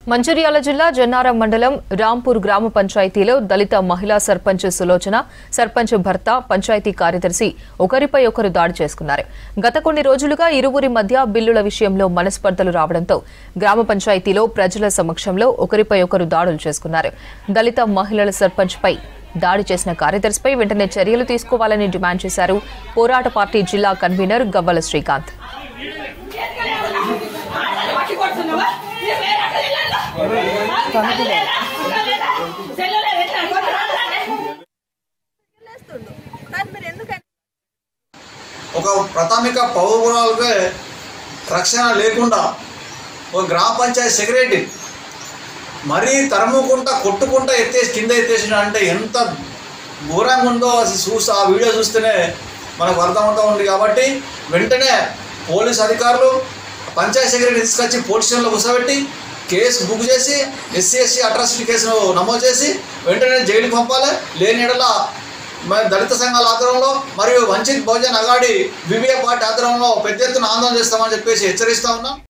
మంచిర్యాల జిల్లా జన్నారం మండలం రాంపూర్ గ్రామ పంచాయతీలో దళిత మహిళా సర్పంచ్ సులోచన సర్పంచ్ భర్త పంచాయతీ కార్యదర్శి ఒకరిపై ఒకరు దాడి చేసుకున్నారు గత కొన్ని రోజులుగా ఇరువురి మధ్య బిల్లుల విషయంలో మనస్పర్ధలు రావడంతో గ్రామ పంచాయతీలో ప్రజల సమక్షంలో ఒకరిపై ఒకరు దాడులు చేసుకున్నారు దళిత మహిళల సర్పంచ్ పై దాడి చేసిన కార్యదర్శిపై వెంటనే చర్యలు తీసుకోవాలని డిమాండ్ చేశారు పోరాట పార్టీ జిల్లా కన్వీనర్ గవ్వల శ్రీకాంత్ కానీ మీరు ఎందుకు ఒక ప్రాథమిక పౌరులకే రక్షణ లేకుండా ఒక గ్రామ పంచాయతీ సెక్రటరీ మరీ తరుముకుంటా కొట్టుకుంటా ఎత్తేసి కింద ఎత్తేసిన అంటే ఎంత ఘోరంగా ఉందో అది చూసి ఆ వీడియో చూస్తేనే మనకు అర్థమవుతూ ఉంది కాబట్టి వెంటనే పోలీస్ అధికారులు పంచాయతీ సెక్రటరీ తీసుకొచ్చి పోలీస్ స్టేషన్లో కూర్చోబెట్టి కేసు బుక్ చేసి ఎస్సీ ఎస్సీ అట్రాసిటీ కేసును నమోదు చేసి వెంటనే జైలుకి పంపాలి లేని ఎడల మన దళిత సంఘాల ఆధ్వర్యంలో మరియు వంచిత్ బహుజన్ అగాడి వివిఏ పార్టీ ఆధ్వర్యంలో పెద్ద ఎత్తున ఆందోళన చేస్తామని చెప్పేసి హెచ్చరిస్తా ఉన్నాం